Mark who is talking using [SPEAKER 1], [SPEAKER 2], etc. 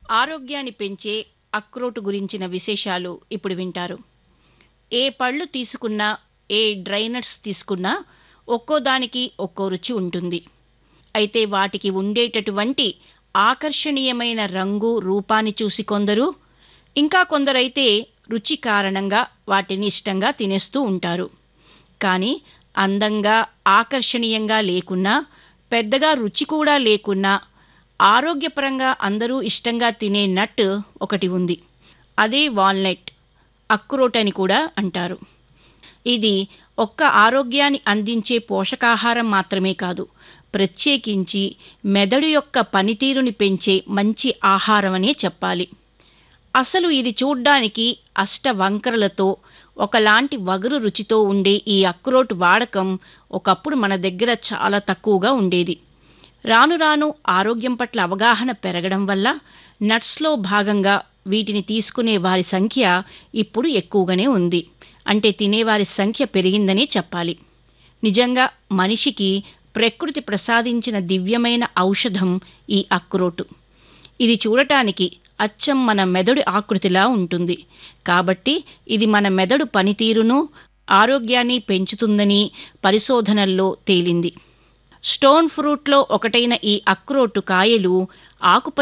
[SPEAKER 1] ఆరోగ్యాన్ని పెంచే అక్రోటు గురించిన విశేషాలు ఇప్పుడు వింటారు ఏ పళ్ళు తీసుకున్నా ఏ డ్రై నట్స్ తీసుకున్నా ఒక్కో దానికి ఒక్కో రుచి ఉంటుంది అయితే వాటికి ఉండేటటువంటి ఆకర్షణీయమైన రంగు రూపాన్ని చూసి కొందరు ఇంకా కొందరైతే రుచి కారణంగా వాటిని ఇష్టంగా తినేస్తూ ఉంటారు కానీ అందంగా ఆకర్షణీయంగా లేకున్నా పెద్దగా రుచి కూడా లేకున్నా ఆరోగ్యపరంగా అందరూ ఇష్టంగా తినే నట్ ఒకటి ఉంది అదే వాల్నట్ అక్రోట్ అని కూడా అంటారు ఇది ఒక్క ఆరోగ్యాన్ని అందించే పోషకాహారం మాత్రమే కాదు ప్రత్యేకించి మెదడు యొక్క పనితీరుని పెంచే మంచి ఆహారమనే చెప్పాలి అసలు ఇది చూడ్డానికి అష్ట వంకరలతో ఒకలాంటి వగరు రుచితో ఉండే ఈ అక్రోట్ వాడకం ఒకప్పుడు మన దగ్గర చాలా తక్కువగా ఉండేది రాను రాను ఆరోగ్యం పట్ల అవగాహన పెరగడం వల్ల నట్స్లో భాగంగా వీటిని తీసుకునే వారి సంఖ్య ఇప్పుడు ఎక్కువగానే ఉంది అంటే తినేవారి సంఖ్య పెరిగిందనే చెప్పాలి నిజంగా మనిషికి ప్రకృతి ప్రసాదించిన దివ్యమైన ఔషధం ఈ అక్రోటు ఇది చూడటానికి అచ్చం మన మెదడు ఆకృతిలా ఉంటుంది కాబట్టి ఇది మన మెదడు పనితీరును ఆరోగ్యాన్ని పెంచుతుందని పరిశోధనల్లో తేలింది స్టోన్ ఫ్రూట్లో ఒకటైన ఈ అక్రోటు కాయలు ఆకుపచ్చ